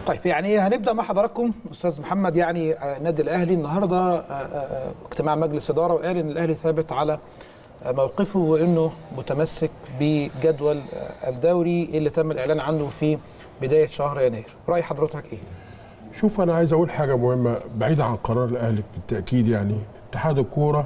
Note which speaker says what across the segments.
Speaker 1: طيب يعني هنبدا مع حضراتكم استاذ محمد يعني آه، النادي الاهلي النهارده آه، آه، اجتماع مجلس اداره وقال ان الاهلي ثابت على آه، موقفه وانه متمسك بجدول آه، الدوري اللي تم الاعلان عنه في بدايه شهر يناير راي حضرتك ايه
Speaker 2: شوف انا عايز اقول حاجه مهمه بعيد عن قرار الاهلي بالتاكيد يعني اتحاد الكوره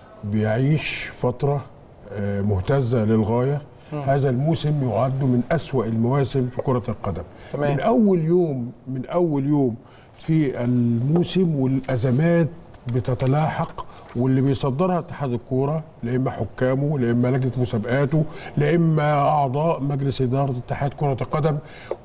Speaker 2: بيعيش فتره آه، مهتزه للغايه هذا الموسم يعد من أسوأ المواسم في كرة القدم
Speaker 1: تمام.
Speaker 2: من أول يوم من أول يوم في الموسم والأزمات بتتلاحق واللي بيصدرها اتحاد الكوره لا اما حكامه لا اما لجنه مسابقاته لا اما اعضاء مجلس اداره اتحاد كره القدم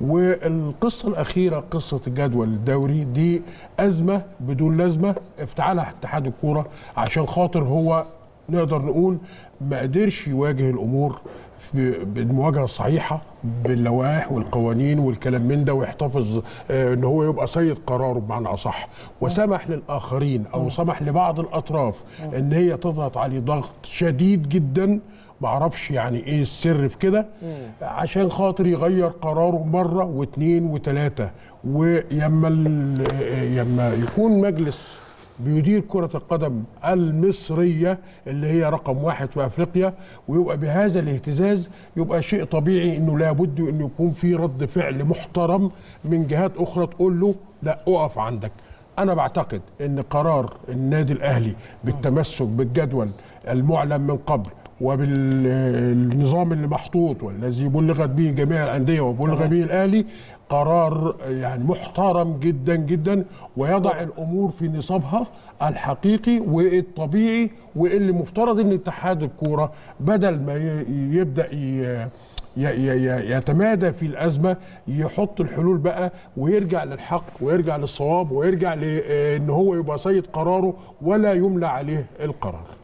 Speaker 2: والقصه الاخيره قصه الجدول الدوري دي ازمه بدون لازمه افتعلها اتحاد الكوره عشان خاطر هو نقدر نقول ما قدرش يواجه الامور في- بالمواجهه الصحيحه باللوائح والقوانين والكلام من ده ويحتفظ آه، ان هو يبقى سيد قراره بمعنى اصح وسمح للاخرين او سمح لبعض الاطراف ان هي تضغط عليه ضغط شديد جدا ما اعرفش يعني ايه السر في كده عشان خاطر يغير قراره مره واثنين وثلاثه ويما ال- آه، يما يكون مجلس بيدير كرة القدم المصرية اللي هي رقم واحد في أفريقيا ويبقى بهذا الاهتزاز يبقى شيء طبيعي أنه لابد أنه يكون في رد فعل محترم من جهات أخرى تقول له لا أقف عندك أنا بعتقد أن قرار النادي الأهلي بالتمسك بالجدول المعلن من قبل وبالنظام اللي محطوط والذي بلغت به جميع الانديه وبلغ به الاهلي قرار يعني محترم جدا جدا ويضع الامور في نصابها الحقيقي والطبيعي واللي مفترض ان اتحاد الكوره بدل ما ي- يبدا ي- ي- ي- يتمادى في الازمه يحط الحلول بقى ويرجع للحق ويرجع للصواب ويرجع لان هو يبقى سيد قراره ولا يملى عليه القرار